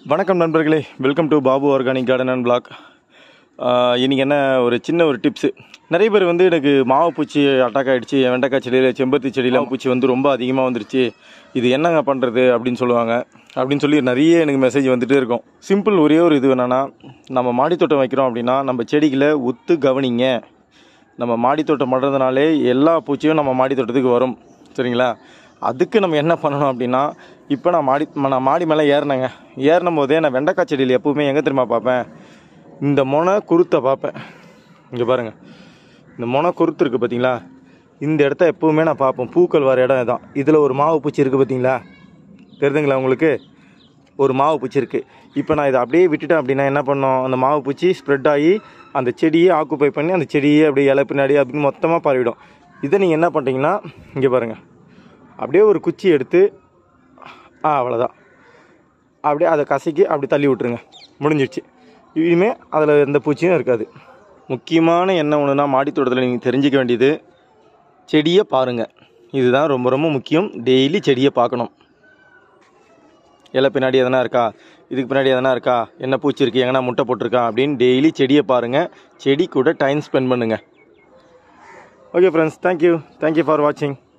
வணக்கம் நண்பர்களே welcome to Babu organic garden and blog இன்றைக்கி என்ன ஒரு சின்ன ஒரு டிப்ஸு நிறைய பேர் வந்து எனக்கு மாவு பூச்சி அட்டாக் ஆகிடுச்சு என் வெண்டைக்காய் செடியில் செம்பருத்தி செடியில் பூச்சி வந்து ரொம்ப அதிகமாக வந்துருச்சு இது என்னங்க பண்ணுறது அப்படின்னு சொல்லுவாங்க அப்படின்னு சொல்லி நிறைய எனக்கு மெசேஜ் வந்துகிட்டே இருக்கும் சிம்பிள் ஒரே ஒரு இது என்னென்னா நம்ம மாடித்தோட்டம் வைக்கிறோம் அப்படின்னா நம்ம செடிகளை உத்து கவனிங்க நம்ம மாடித்தோட்டம் பண்ணுறதுனாலே எல்லா பூச்சியும் நம்ம மாடித்தோட்டத்துக்கு வரும் சரிங்களா அதுக்கு நம்ம என்ன பண்ணணும் அப்படின்னா இப்போ நான் மாடி நான் மாடி மேலே ஏறினேங்க ஏறினும் போதே நான் வெண்டைக்காய் செடியில் எப்பவுமே எங்கே தெரியுமா பார்ப்பேன் இந்த மொனை குருத்தை பார்ப்பேன் இங்கே பாருங்கள் இந்த மொனை குருத்து இருக்குது பார்த்தீங்களா இந்த இடத்த எப்பவுமே நான் பார்ப்பேன் பூக்கள் வர இடம் இதான் இதில் ஒரு மாவு பூச்சி இருக்குது பார்த்தீங்களா தெரியுதுங்களா உங்களுக்கு ஒரு மாவு பூச்சி இருக்குது இப்போ நான் இதை அப்படியே விட்டுட்டேன் அப்படின்னா என்ன பண்ணோம் அந்த மாவு பூச்சி ஸ்ப்ரெட் ஆகி அந்த செடியை ஆக்குப்பை பண்ணி அந்த செடியை அப்படியே இலை பின்னாடி அப்படின்னு மொத்தமாக பரவிடும் இதை நீங்கள் என்ன பண்ணுறீங்கன்னா இங்கே பாருங்கள் அப்படியே ஒரு குச்சி எடுத்து ஆ அவ்வளோதான் அப்படியே அதை கசக்கி அப்படி தள்ளி விட்ருங்க முடிஞ்சிடுச்சு இனிமே அதில் எந்த பூச்சியும் இருக்காது முக்கியமான என்ன ஒன்றுனா மாடித்தோட்டத்தில் நீங்கள் தெரிஞ்சிக்க வேண்டியது செடியை பாருங்கள் இதுதான் ரொம்ப ரொம்ப முக்கியம் டெய்லி செடியை பார்க்கணும் இலை பின்னாடி எதனா இருக்கா இதுக்கு பின்னாடி எதனா இருக்கா என்ன பூச்சி இருக்குது எங்கன்னா முட்டை போட்டிருக்கா அப்படின்னு டெய்லி செடியை பாருங்கள் செடி கூட டைம் ஸ்பெண்ட் பண்ணுங்கள் okay friends thank you thank you for வாட்சிங்